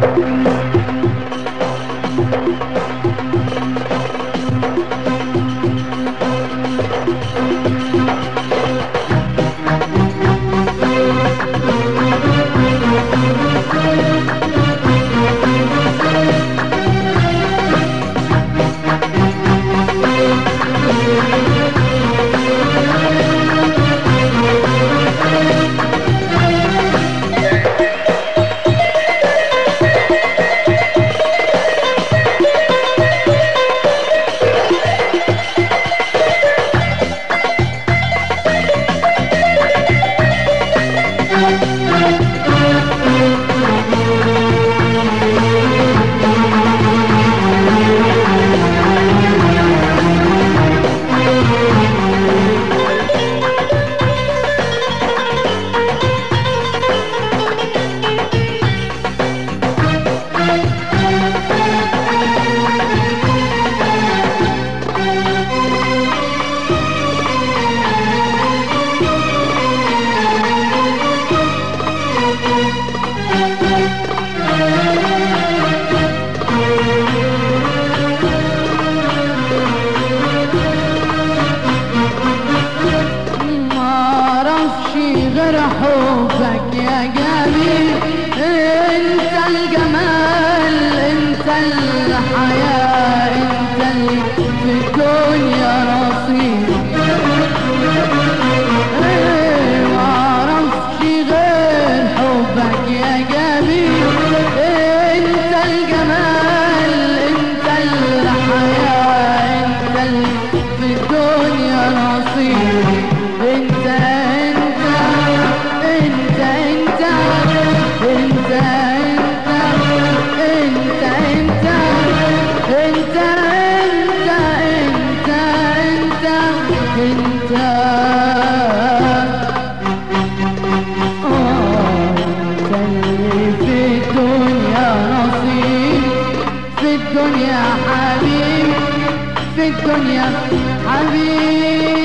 معرفش غير حبك يا جميل انت الجمال انت الحياة انت اللي في الدنيا نصيب ايه معرفش غير حبك يا جميل انت الجمال انت الحياة انت اللي في الدنيا نصيب انت انت انت انت انت انت انت انت انت انت انت انت انت آه، انت اللي في الدنيا نصيب في الدنيا حبيب في الدنيا حبيب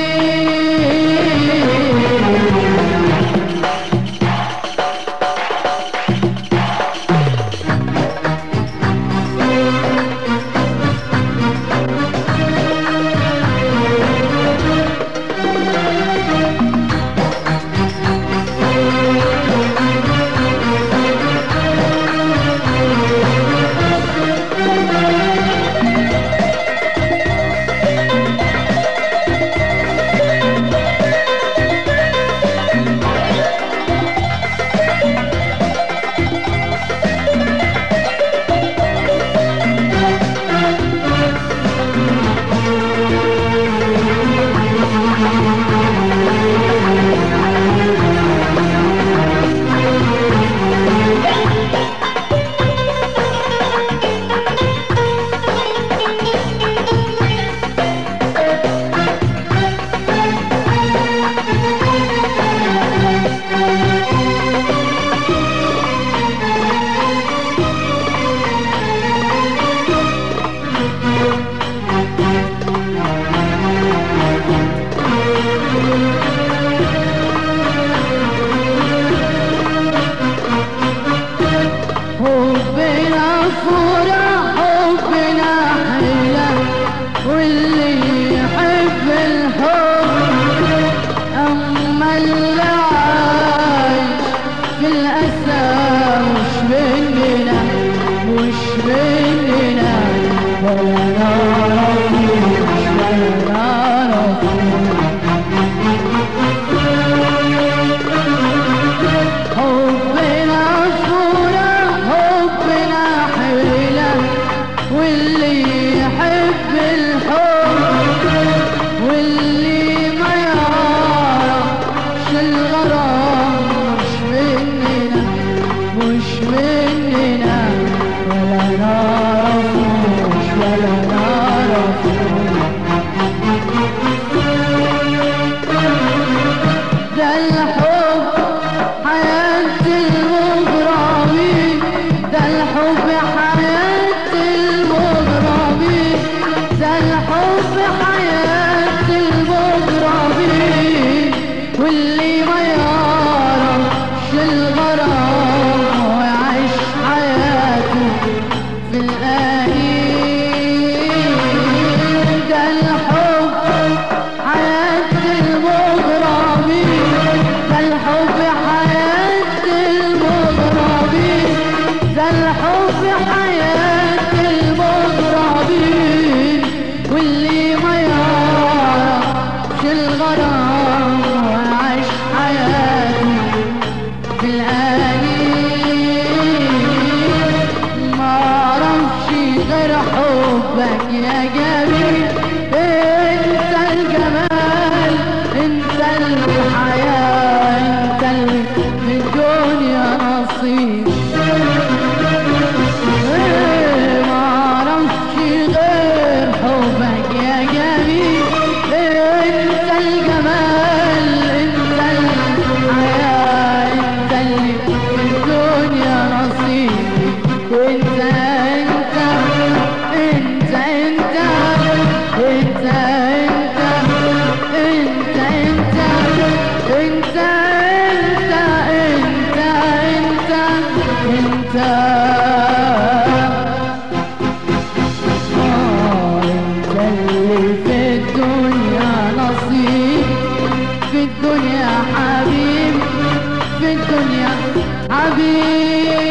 حبنا فرح حبنا حيلة واللي يحب الحب أما اللي عايش في الأسى مش مننا مش مننا ولا نعرفوش ولا نعرفوش حبنا صورة حبنا حيلة واللي يحب الحب واللي ما يعرفش الغرام مش مننا مش مننا ولا نعرفوش ولا نعرفوش ده الحب حياة المغرمين ده الحب حياة المغرمين ده الحب حياة المغرمين واللي ما يعرفش الغرام ويعيش حياة حبك يا جميل انت الجمال انت الحياة انت اللي في الدنيا نصيب إيه ما اعرفش غير حبك يا جميل انت الجمال انت الحياة انت اللي في الدنيا نصيبي انت انت انت انت انت انت انت انت انت انت انت انت انت آه، انت اللي في الدنيا نصيب في الدنيا حبيب في الدنيا حبيب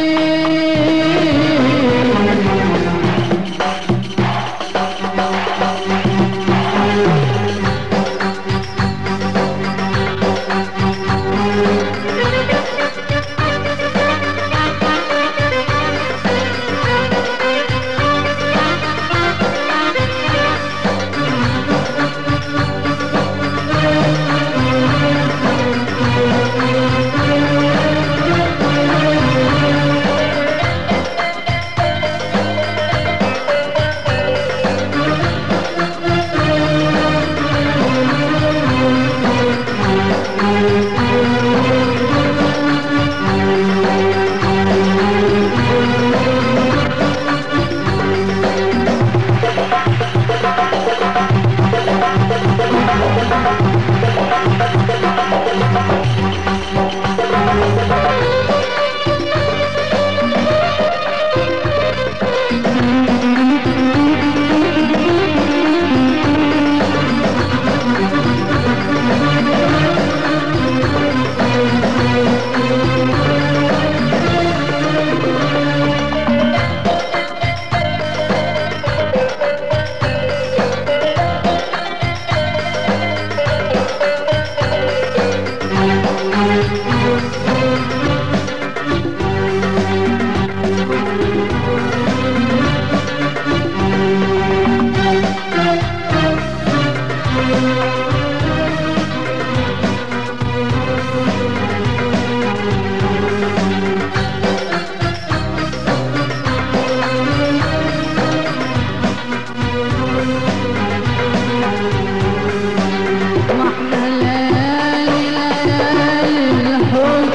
واحنا ليالي ليالي الحب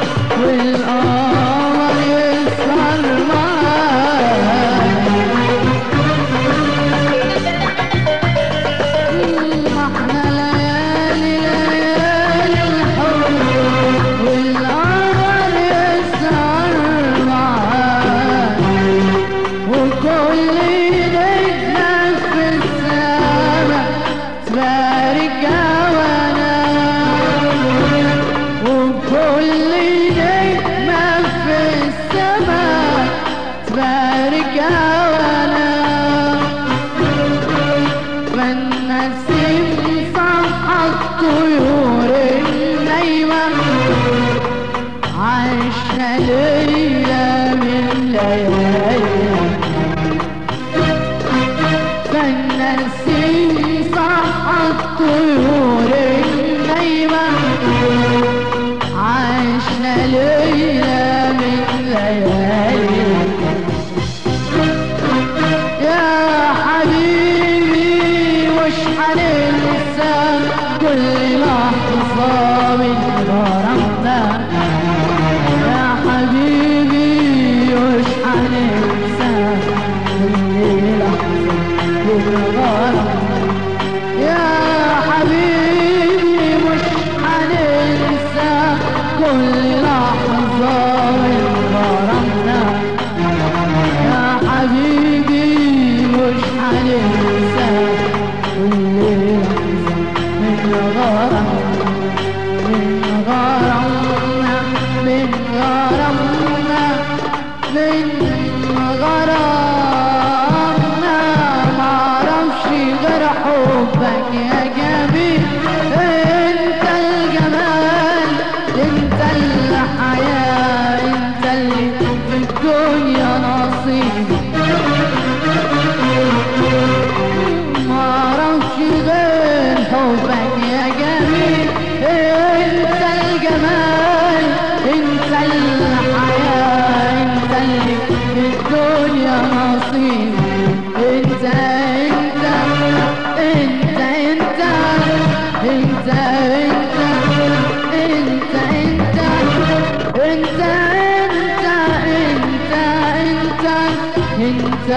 والقمر يسهر معانا واحنا ليالي ليالي الحب والقمر يسهر معانا وكل نجمة في السماء تبارك هوانا وكل نجمة في السماء تبارك هوانا فالنسيم صحى الطيور النايمة عايشة ليلة من ليالي فالنسيم صحى الطيور النايمة عايشة ليلة من ليالي يا حبيبي وش حننسى كل لحظة من غرامنا يا حبيبي وش حننسى كل لحظة من غرامنا يا حبيبي مش حننسى كل لحظة من غرامنا يا حبيبي مش هننسى كل لحظة من غرامنا من غرامنا من غرامنا من غرامنا معرفش غير حبك يا جميل انت الجمال انت الحياة انت اللي في الدنيا نصيبي في الدنيا نصيب انت انت انت انت انت انت انت انت انت انت انت انت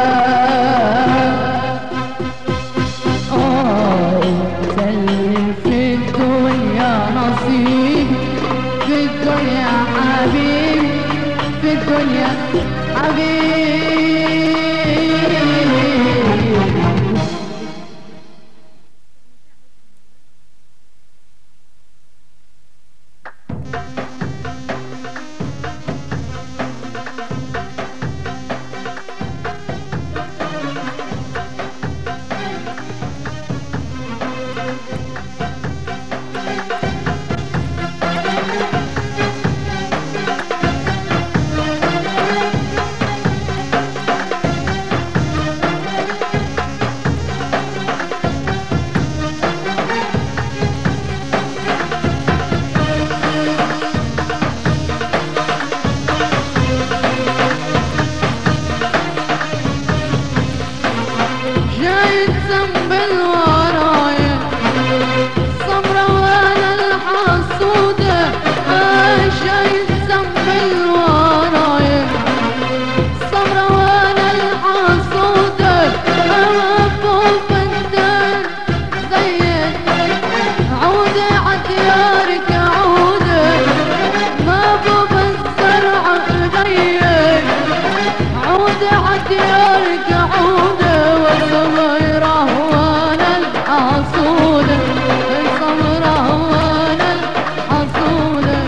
آه، انت اللي في الدنيا نصيب في الدنيا حبيب في الدنيا حبيب جاي ذنب الورايا صبرا وانا الحسودة آه جاي ذنب الورايا صبرا وانا الحسودة آه فوق الدار زيك عودة عديارك عودة ما بوب الزرع ايديك عودة عديارك عودة والصغيرة وانا الحصولة الصغيرة وانا الحصولة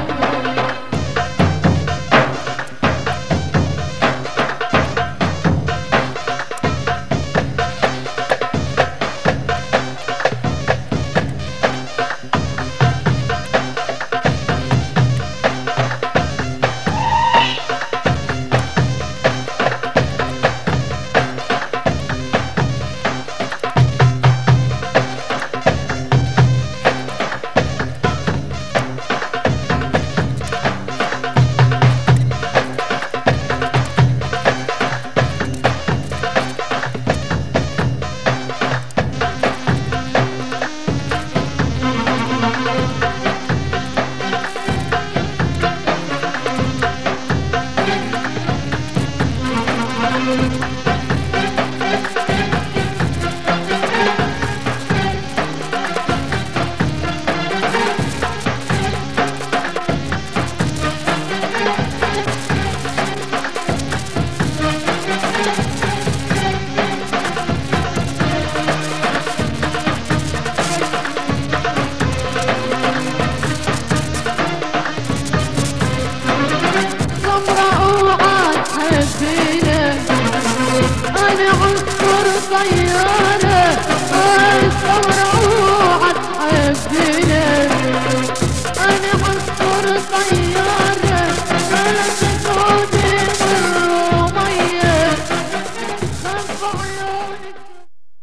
صبرا اوعى تحبينا انا عصفور طيارة اي صبرا اوعى تحبينا انا عصفور طيارة